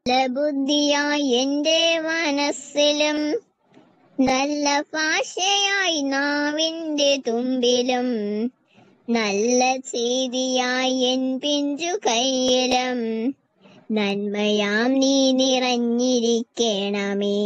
നല്ല ബുദ്ധിയായി എന്റെ മനസ്സിലും നല്ല ഭാഷയായി നാവിന്റെ തുമ്പിലും നല്ല ചെയ്തിയായി എൻ പിഞ്ചു കയ്യിലും നന്മയാം നീ നിറഞ്ഞിരിക്കണമേ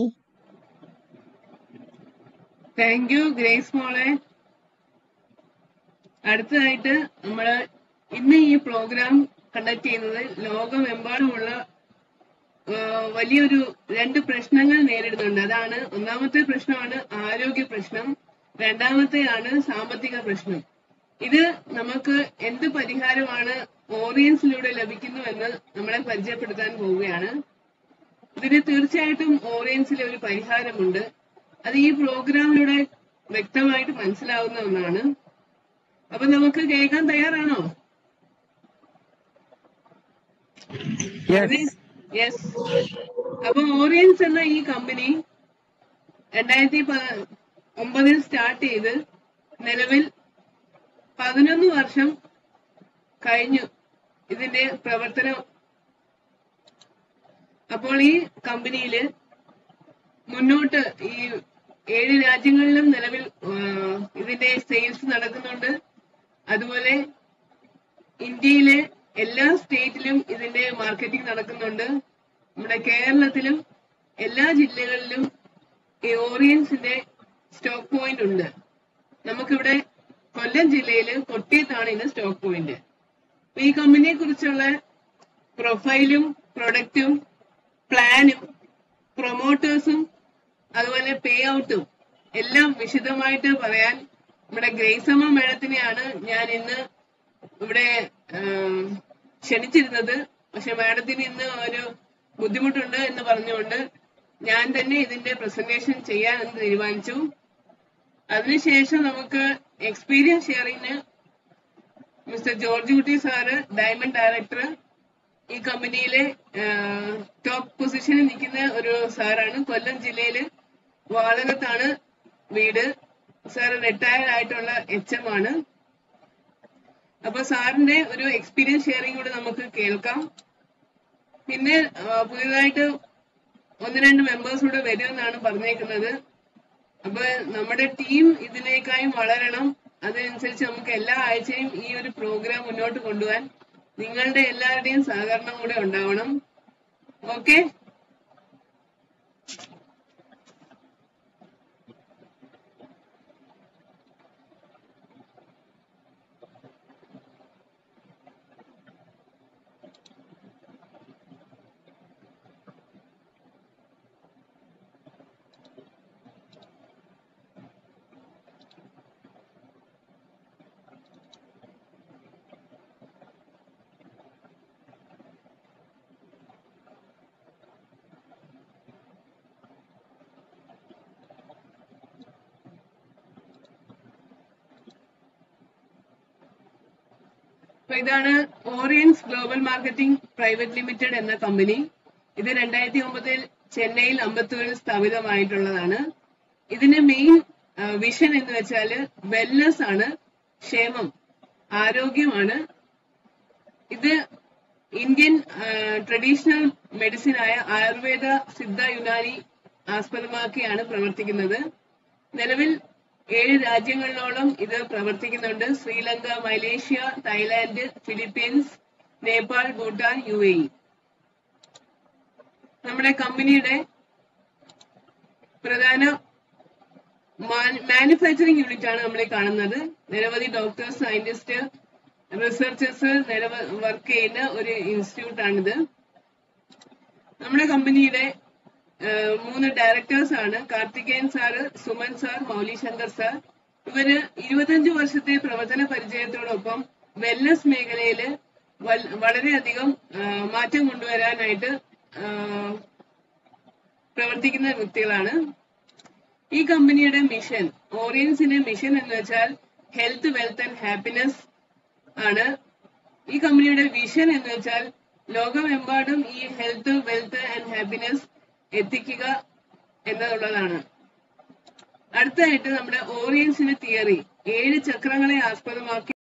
താങ്ക് യു ഗ്രേസ് മോളെ അടുത്തതായിട്ട് നമ്മള് ഇന്ന് ഈ പ്രോഗ്രാം കണ്ടക്ട് ചെയ്യുന്നത് ലോകമെമ്പാടുമുള്ള ആ, വലിയൊരു രണ്ട് പ്രശ്നങ്ങൾ നേരിടുന്നുണ്ട് അതാണ് ഒന്നാമത്തെ പ്രശ്നമാണ് ആരോഗ്യ പ്രശ്നം രണ്ടാമത്തെയാണ് സാമ്പത്തിക പ്രശ്നം ഇത് നമുക്ക് എന്ത് പരിഹാരമാണ് ഓറിയൻസിലൂടെ ലഭിക്കുന്നുവെന്ന് നമ്മളെ പരിചയപ്പെടുത്താൻ പോവുകയാണ് ഇതിന് തീർച്ചയായിട്ടും ഓറിയൻസിലെ ഒരു പരിഹാരമുണ്ട് അത് ഈ പ്രോഗ്രാമിലൂടെ വ്യക്തമായിട്ട് മനസ്സിലാവുന്ന ഒന്നാണ് അപ്പൊ നമുക്ക് കേൾക്കാൻ തയ്യാറാണോ യെസ് യെസ് അപ്പൊ ഓറിയൻസ് എന്ന ഈ കമ്പനി രണ്ടായിരത്തി പ- ഒമ്പതിൽ സ്റ്റാർട്ട് ചെയ്ത് നിലവിൽ പതിനൊന്ന് വർഷം കഴിഞ്ഞു ഇതിന്റെ പ്രവർത്തനം അപ്പോൾ ഈ കമ്പനിയില് മുന്നോട്ട് ഈ ഏഴ് രാജ്യങ്ങളിലും നിലവിൽ ആ, ഇതിന്റെ സെയിൽസ് നടക്കുന്നുണ്ട് അതുപോലെ ഇന്ത്യയിലെ എല്ലാ സ്റ്റേറ്റിലും ഇതിന്റെ മാർക്കറ്റിംഗ് നടക്കുന്നുണ്ട് നമ്മുടെ കേരളത്തിലും എല്ലാ ജില്ലകളിലും ഈ ഓറിയൻസിന്റെ സ്റ്റോക്ക് പോയിന്റ് ഉണ്ട് നമുക്കിവിടെ കൊല്ലം ജില്ലയില് കൊട്ടിയത്താണ് ഇതിന്റെ സ്റ്റോക്ക് പോയിന്റ് അപ്പൊ ഈ കമ്പനിയെ കുറിച്ചുള്ള പ്രൊഫൈലും പ്രൊഡക്റ്റും പ്ലാനും പ്രൊമോട്ടേഴ്സും അതുപോലെ പേ ഔട്ടും എല്ലാം വിശദമായിട്ട് പറയാൻ നമ്മുടെ ഗ്രേസമ്മ മാഡത്തിനെയാണ് ഞാൻ ഇന്ന് ഇവിടെ ആം, ക്ഷണിച്ചിരുന്നത് പക്ഷെ മാഡത്തിന് ഇന്ന് ഒരു ബുദ്ധിമുട്ടുണ്ട് എന്ന് പറഞ്ഞുകൊണ്ട് ഞാൻ തന്നെ ഇതിന്റെ പ്രസന്റേഷൻ ചെയ്യാൻ എന്ന് തീരുമാനിച്ചു അതിനുശേഷം നമുക്ക് എക്സ്പീരിയൻസ് ഷെയറിംഗിന് mister George Kutty sir diamond director ഈ കമ്പനിയിലെ ടോപ്പ് പൊസിഷനിൽ നിൽക്കുന്ന ഒരു സാറാണ് കൊല്ലം ജില്ലയില് വാളകത്താണ് വീട് സാർ റിട്ടയർഡ് ആയിട്ടുള്ള എച്ച് എം ആണ് അപ്പൊ സാറിന്റെ ഒരു എക്സ്പീരിയൻസ് ഷെയറിംഗ് കൂടെ നമുക്ക് കേൾക്കാം പിന്നെ ആ, പുതിയതായിട്ട് ഒന്ന് രണ്ട് മെമ്പേഴ്സ് കൂടെ വരുമെന്നാണ് പറഞ്ഞേക്കുന്നത് അപ്പൊ നമ്മുടെ ടീം ഇതിനേക്കായും വളരണം അതനുസരിച്ച് നമുക്ക് എല്ലാ ആഴ്ചയും ഈ ഒരു പ്രോഗ്രാം മുന്നോട്ട് കൊണ്ടുപോകാൻ നിങ്ങളുടെ എല്ലാവരുടെയും സഹകരണം കൂടെ ഉണ്ടാവണം ഓക്കെ അപ്പൊ ഇതാണ് Oriens global marketing private limited എന്ന കമ്പനി ഇത് രണ്ടായിരത്തി ഒമ്പതിൽ ചെന്നൈയിൽ അമ്പത്തൂരിൽ സ്ഥാപിതമായിട്ടുള്ളതാണ് ഇതിന്റെ മെയിൻ വിഷൻ എന്ന് വെച്ചാല് വെൽനസ് ആണ് ക്ഷേമം ആരോഗ്യമാണ് ഇത് ഇന്ത്യൻ ട്രഡീഷണൽ മെഡിസിൻ ആയ ആയുർവേദ സിദ്ധ യുനാനി ആസ്പദമാക്കിയാണ് പ്രവർത്തിക്കുന്നത് നിലവിൽ ഏഴ് രാജ്യങ്ങളിലോളം ഇത് പ്രവർത്തിക്കുന്നുണ്ട് Sri Lanka Malaysia Thailand Philippines Nepal Bhutan U A E നമ്മുടെ കമ്പനിയുടെ പ്രധാന മാനുഫാക്ചറിംഗ് യൂണിറ്റ് ആണ് നമ്മൾ ഈ കാണുന്നത് നിരവധി ഡോക്ടേഴ്സ് സയന്റിസ്റ്റ് റിസർച്ചേഴ്സ് നിരവധി വർക്ക് ചെയ്യുന്ന ഒരു ഇൻസ്റ്റിറ്റ്യൂട്ട് ആണിത് നമ്മുടെ കമ്പനിയുടെ ഏഹ്, മൂന്ന് ഡയറക്ടേഴ്സ് ആണ് Karthikeyan sir Suman sir Mouli Shankar sir ഇവര് ഇരുപത്തഞ്ച് വർഷത്തെ പ്രവർത്തന പരിചയത്തോടൊപ്പം വെൽനസ് മേഖലയില് വൽ- വളരെയധികം ഏഹ്, മാറ്റം കൊണ്ടുവരാനായിട്ട് ഏഹ്, പ്രവർത്തിക്കുന്ന വ്യക്തികളാണ് ഈ കമ്പനിയുടെ മിഷൻ ഓറിയൻസിന്റെ മിഷൻ എന്ന് വെച്ചാൽ ഹെൽത്ത് വെൽത്ത് ആൻഡ് ഹാപ്പിനെസ് ആണ് ഈ കമ്പനിയുടെ വിഷൻ എന്ന് വെച്ചാൽ ലോകമെമ്പാടും ഈ ഹെൽത്ത് വെൽത്ത് ആൻഡ് ഹാപ്പിനെസ് എത്തിക്കുക എന്നുള്ളതാണ് അടുത്തായിട്ട് നമ്മുടെ ഓറിയൻസിന്റെ തിയറി ഏഴ് ചക്രങ്ങളെ ആസ്പദമാക്കി